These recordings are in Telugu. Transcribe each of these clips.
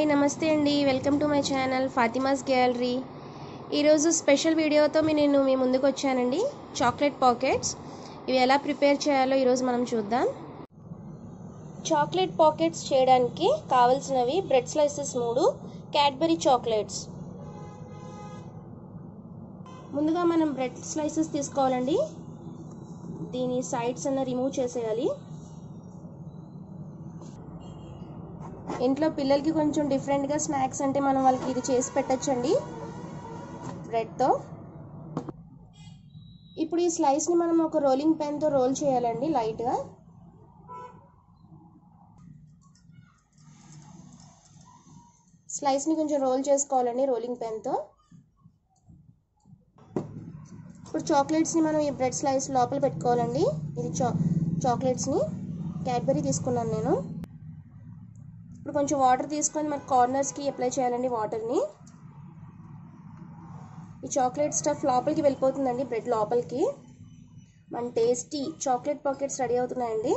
నమస్తే అండి welcome to my channel Fatima's gallery ఈరోజు స్పెషల్ వీడియోతో మీ నేను మీ ముందుకు వచ్చానండి చాక్లెట్ పాకెట్స్ ఇవి ఎలా ప్రిపేర్ చేయాలో ఈరోజు మనం చూద్దాం చాక్లెట్ పాకెట్స్ చేయడానికి కావలసినవి బ్రెడ్ స్లైసెస్ మూడు క్యాడ్బరీ చాక్లెట్స్ ముందుగా మనం బ్రెడ్ స్లైసెస్ తీసుకోవాలండి దీని సైడ్స్ అన్న రిమూవ్ చేసేయాలి ఇంట్లో పిల్లలకి కొంచెం డిఫరెంట్గా స్నాక్స్ అంటే మనం వాళ్ళకి ఇది చేసి పెట్టచ్చండి బ్రెడ్తో ఇప్పుడు ఈ స్లైస్ని మనం ఒక రోలింగ్ పెన్తో రోల్ చేయాలండి లైట్గా స్లైస్ని కొంచెం రోల్ చేసుకోవాలండి రోలింగ్ పెన్తో ఇప్పుడు చాక్లెట్స్ని మనం ఈ బ్రెడ్ స్లైస్ లోపల పెట్టుకోవాలండి ఇది చా చాక్లెట్స్ని క్యాడ్బరీ తీసుకున్నాను నేను ఇప్పుడు కొంచెం వాటర్ తీసుకొని మన కార్నర్స్కి అప్లై చేయాలండి వాటర్ని ఈ చాక్లెట్ స్టఫ్ లోపలికి వెళ్ళిపోతుందండి బ్రెడ్ లోపలికి మన టేస్టీ చాక్లెట్ పాకెట్స్ రెడీ అవుతున్నాయండి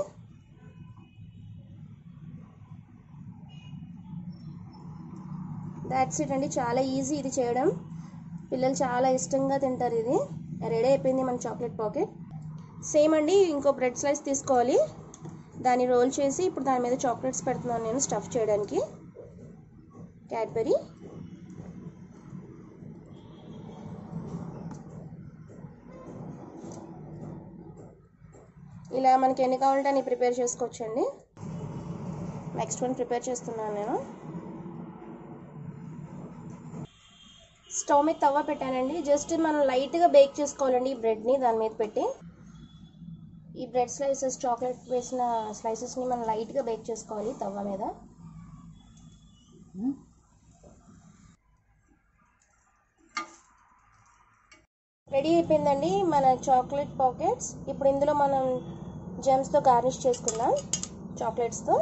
దాట్స్ ఇట్ అండి చాలా ఈజీ ఇది చేయడం పిల్లలు చాలా ఇష్టంగా తింటారు ఇది రెడీ అయిపోయింది మన చాక్లెట్ పాకెట్ సేమ్ అండి ఇంకో బ్రెడ్ స్లైస్ తీసుకోవాలి దాన్ని రోల్ చేసి ఇప్పుడు దాని మీద చాక్లెట్స్ పెడుతున్నాను నేను స్టఫ్ చేయడానికి క్యాడ్బరీ ఇలా మనకి ఎన్ని కావాలంటే అన్ని ప్రిపేర్ చేసుకోవచ్చండి నెక్స్ట్ వన్ ప్రిపేర్ చేస్తున్నాను నేను స్టవ్ మీద తవ్వ పెట్టానండి జస్ట్ మనం లైట్గా బేక్ చేసుకోవాలండి ఈ బ్రెడ్ని దాని మీద పెట్టి ఈ బ్రెడ్ స్లైసెస్ చాక్లెట్ వేసిన స్లైసెస్ని మనం లైట్గా బేక్ చేసుకోవాలి తవ్వ మీద రెడీ అయిపోయిందండి మన చాక్లెట్ పాకెట్స్ ఇప్పుడు ఇందులో మనం జెమ్స్తో గార్నిష్ చేసుకుందాం చాక్లెట్స్తో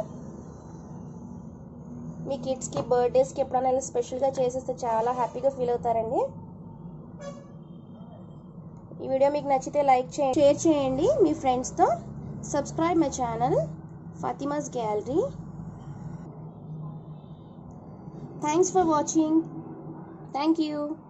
మీ కిడ్స్కి బర్త్డేస్కి ఎప్పుడైనా ఇలా స్పెషల్గా చేసేస్తే చాలా హ్యాపీగా ఫీల్ అవుతారండి ఈ వీడియో మీకు నచ్చితే లైక్ చేయండి షేర్ చేయండి మీ ఫ్రెండ్స్తో subscribe my channel Fatima's gallery thanks for watching thank you